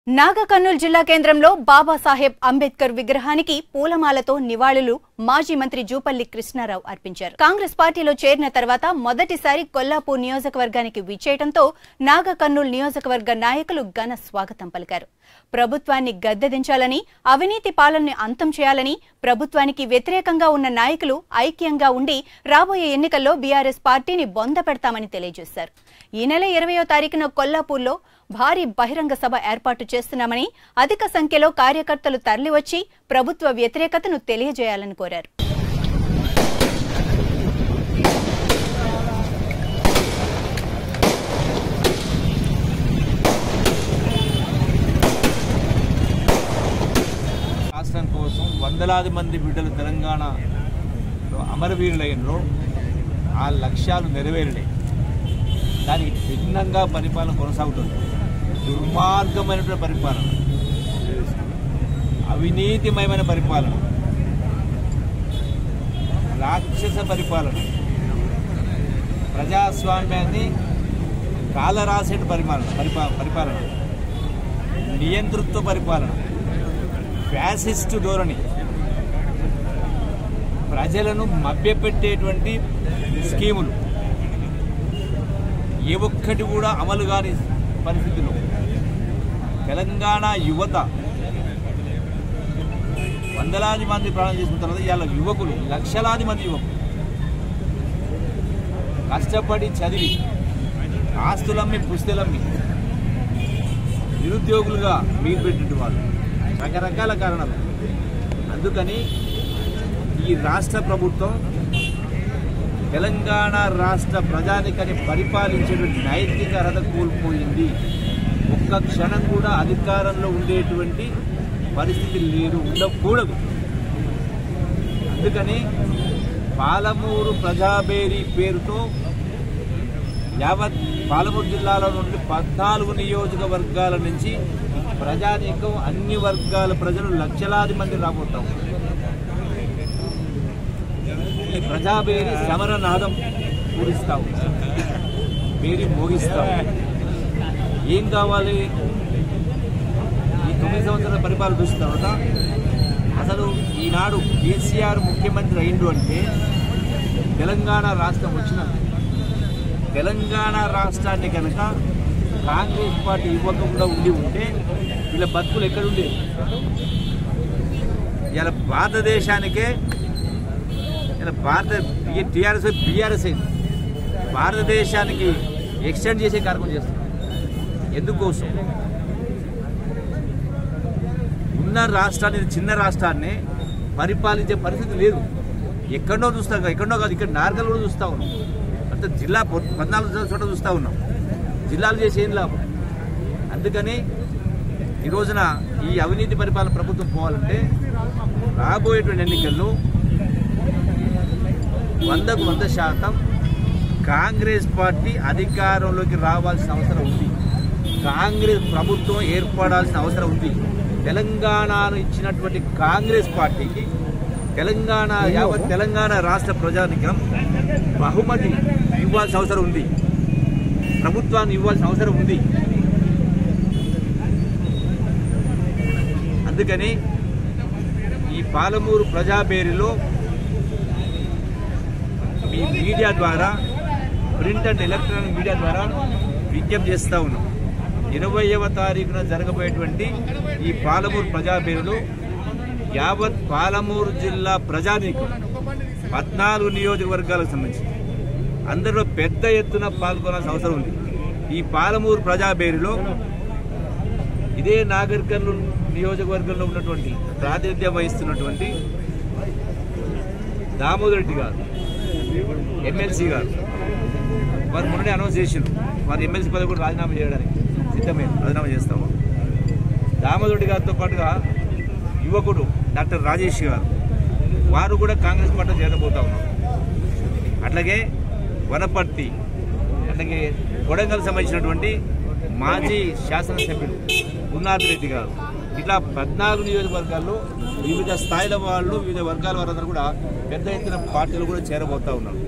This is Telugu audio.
నాగ కర్నూలు జిల్లా కేంద్రంలో బాబాసాహెబ్ అంబేద్కర్ విగ్రహానికి పూలమాలతో నివాళులు మాజీ మంత్రి జూపల్లి కృష్ణారావు అర్పించారు కాంగ్రెస్ పార్టీలో చేరిన తర్వాత మొదటిసారి కొల్లాపూర్ నియోజకవర్గానికి విచ్చేయడంతో నాగ కర్నూలు నియోజకవర్గ నాయకులు ఘన స్వాగతం పలికారు ప్రభుత్వాన్ని గద్దెదించాలని అవినీతి పాలనని అంతం చేయాలని ప్రభుత్వానికి వ్యతిరేకంగా ఉన్న నాయకులు ఐక్యంగా ఉండి రాబోయే ఎన్నికల్లో బీఆర్ఎస్ పార్టీని బొంద పెడతామని తెలియజేశారు ఈ నెల ఇరవయో తారీఖున కొల్లాపూర్లో భారీ బహిరంగ సభ ఏర్పాటు చేస్తున్నామని అధిక సంఖ్యలో కార్యకర్తలు తరలివచ్చి ప్రభుత్వ వ్యతిరేకతను తెలియజేయాలని కోరారు రాష్ట్రం కోసం వందలాది మంది బిడ్డలు తెలంగాణ అమరవీరులైనరు ఆ లక్ష్యాలు నెరవేరినాయి దానికి భిన్నంగా పరిపాలన కొనసాగుతుంది దుర్మార్గమైనటువంటి పరిపాలన అవినీతిమయమైన పరిపాలన రాక్షస పరిపాలన ప్రజాస్వామ్యాన్ని కాలరాసేట పరిపాలన పరిపా పరిపాలన నియంతృత్వ పరిపాలన ఫ్యాసిస్టు ధోరణి ప్రజలను మభ్యపెట్టేటువంటి స్కీములు ఏ ఒక్కటి కూడా అమలు కాని పరిస్థితిలో తెలంగాణ యువత వందలాది మంది ప్రాణం చేసుకున్న తర్వాత ఇవాళ యువకులు లక్షలాది మంది యువకులు కష్టపడి చదివి ఆస్తులమ్మి పుస్తలమ్మి నిరుద్యోగులుగా మీరు పెట్టిన వాళ్ళు రకరకాల కారణాలు అందుకని ఈ రాష్ట్ర ప్రభుత్వం తెలంగాణ రాష్ట్ర ప్రజానికని పరిపాలించేటువంటి నైతిక అర్హత కోల్పోయింది ఒక్క క్షణం కూడా అధికారంలో ఉండేటువంటి పరిస్థితి లేదు ఉండకూడదు అందుకని పాలమూరు ప్రజాబేరీ పేరుతో యావత్ పాలమూరు జిల్లాలో నుండి పద్నాలుగు నియోజకవర్గాల నుంచి ప్రజానీకం అన్ని వర్గాల ప్రజలు లక్షలాది మంది రాబోతాం ఈ ప్రజాబేరి సమరనాదం పూరిస్తాం బేరి మోగిస్తాం ఏం కావాలి ఈ తొమ్మిది సంవత్సరాల పరిపాలన చూసిన తర్వాత అసలు ఈనాడు కేసీఆర్ ముఖ్యమంత్రి అయిండు అంటే తెలంగాణ రాష్ట్రం వచ్చిన తెలంగాణ రాష్ట్రాన్ని కనుక కాంగ్రెస్ పార్టీ ఇవ్వకుండా ఉండి ఉంటే వీళ్ళ బతుకులు ఎక్కడుండే ఇలా భారతదేశానికే ఇలా భారత టీఆర్ఎస్ బీఆర్ఎస్ అయింది భారతదేశానికి ఎక్స్టెండ్ చేసే కార్యక్రమం చేస్తుంది ఎందుకోసం ఉన్న రాష్ట్రాన్ని చిన్న రాష్ట్రాన్ని పరిపాలించే పరిస్థితి లేదు ఎక్కడో చూస్తాం కదా, ఎక్కడో కాదు ఇక్కడ నార్గల్ కూడా చూస్తూ ఉన్నాం అంటే జిల్లా పొ- పద్నాలుగు చోట్ల చూస్తూ ఉన్నాం జిల్లాలు చేసి ఏం లాభం అందుకని ఈ రోజున ఈ అవినీతి పరిపాలన ప్రభుత్వం పోవాలంటే రాబోయేటువంటి ఎన్నికల్లో వందకు వంద శాతం కాంగ్రెస్ పార్టీ అధికారంలోకి రావాల్సిన అవసరం ఉంది కాంగ్రెస్ ప్రభుత్వం ఏర్పడాల్సిన అవసరం ఉంది తెలంగాణను ఇచ్చినటువంటి కాంగ్రెస్ పార్టీకి తెలంగాణ యావత్ తెలంగాణ రాష్ట్ర ప్రజానికం బహుమతి ఇవ్వాల్సిన అవసరం ఉంది ప్రభుత్వాన్ని ఇవ్వాల్సిన అవసరం ఉంది అందుకని ఈ పాలమూరు ప్రజాబేరిలో మీ మీడియా ద్వారా ప్రింట్ అండ్ ఎలక్ట్రానిక్ మీడియా ద్వారా విజ్ఞప్తి చేస్తూ ఉన్నాం ఇరవైవ తారీఖున జరగబోయేటువంటి ఈ పాలమూరు ప్రజాబేరులో యావత్ పాలమూరు జిల్లా ప్రజానీకం పద్నాలుగు నియోజకవర్గాలకు సంబంధించి అందరిలో పెద్ద ఎత్తున పాల్గొనాల్సిన అవసరం ఉంది ఈ పాలమూరు ప్రజాబేరిలో ఇదే నాగర్ కర్నూలు నియోజకవర్గంలో ఉన్నటువంటి ప్రాతినిధ్యం వహిస్తున్నటువంటి దామోదర్ రెడ్డి గారు ఎమ్మెల్సీ గారు వారు మొన్ననే అనౌన్స్ చేసిండ్రు వారు ఎమ్మెల్సీ పదవి కూడా రాజీనామా చేయడానికి సిద్ధమైన రాజీనామా చేస్తాము దామోదర్ రెడ్డి గారితో పాటుగా యువకుడు డాక్టర్ రాజేష్ గారు వారు కూడా కాంగ్రెస్ పార్టీ చేరబోతా ఉన్నారు అట్లాగే వనపర్తి అట్లాగే కొడంగల్ సంబంధించినటువంటి మాజీ శాసనసభ్యులు గురునాథ్ రెడ్డి గారు ఇట్లా పద్నాలుగు నియోజకవర్గాల్లో వివిధ స్థాయిల వాళ్ళు వివిధ వర్గాల వారందరూ కూడా పెద్ద ఎత్తున పార్టీలు కూడా చేరబోతా ఉన్నారు